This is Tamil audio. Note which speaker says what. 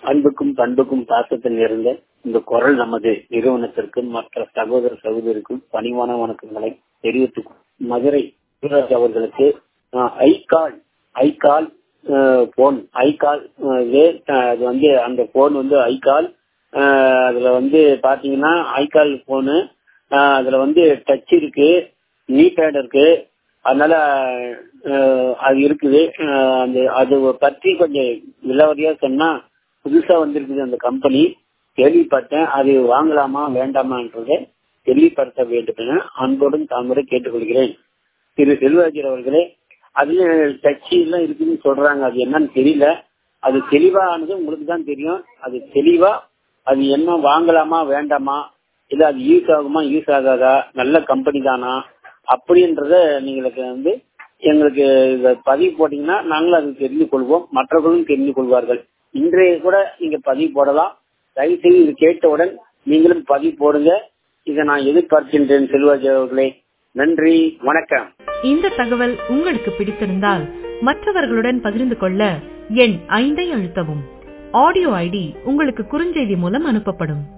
Speaker 1: அன்புக்கும் பண்புக்கும் பாசத்தில் இருந்த இந்த குரல் நமது நிறுவனத்திற்கும் மற்ற சகோதர சகோதரிக்கும் பணிவான வணக்கங்களை தெரிவித்துக் மதுரை யுவராஜ் அவர்களுக்கு ஐகால் ஐகால் போன் ஐகால் அது வந்து அந்த போன் வந்து ஐகால் அதுல வந்து பாத்தீங்கன்னா ஐகால் போனு அதுல வந்து டச் இருக்கு நீ பேட் இருக்கு அதனால அது இருக்குது அந்த அது பற்றி கொஞ்சம் விலவரியா சொன்னா புதுசா வந்திருக்குது அந்த கம்பெனி கேள்விப்பட்டேன் அது வாங்கலாமா வேண்டாமான்றதை தெளிவுபடுத்த வேண்டும் என அன்போடும் தாமுறை கேட்டுக்கொள்கிறேன் திரு செல்வராஜர் அவர்களே அதுல டச்சு எல்லாம் இருக்குன்னு சொல்றாங்க அது என்னன்னு தெரியல அது தெளிவானது உங்களுக்கு தான் தெரியும் அது தெளிவா அது என்ன வாங்கலாமா வேண்டாமா இல்ல அது யூஸ் ஆகுமா யூஸ் ஆகாதா நல்ல கம்பெனி தானா அப்படின்றத நீங்களுக்கு வந்து எங்களுக்கு பதிவு போட்டீங்கன்னா நாங்களும் அது தெரிந்து கொள்வோம் மற்றவர்களும் தெரிந்து கொள்வார்கள் இன்றைய கூட நீங்க பதிவு போடலாம் தயவுசெய்து இது கேட்டவுடன் நீங்களும் பதிவு போடுங்க இதை நான் எதிர்பார்க்கின்றேன் செல்வாஜ் அவர்களே நன்றி வணக்கம்
Speaker 2: இந்த தகவல் உங்களுக்கு பிடித்திருந்தால் மற்றவர்களுடன் பகிர்ந்து கொள்ள எண் ஐந்தை அழுத்தவும் ஆடியோ ஐடி உங்களுக்கு குறுஞ்செய்தி மூலம் அனுப்பப்படும்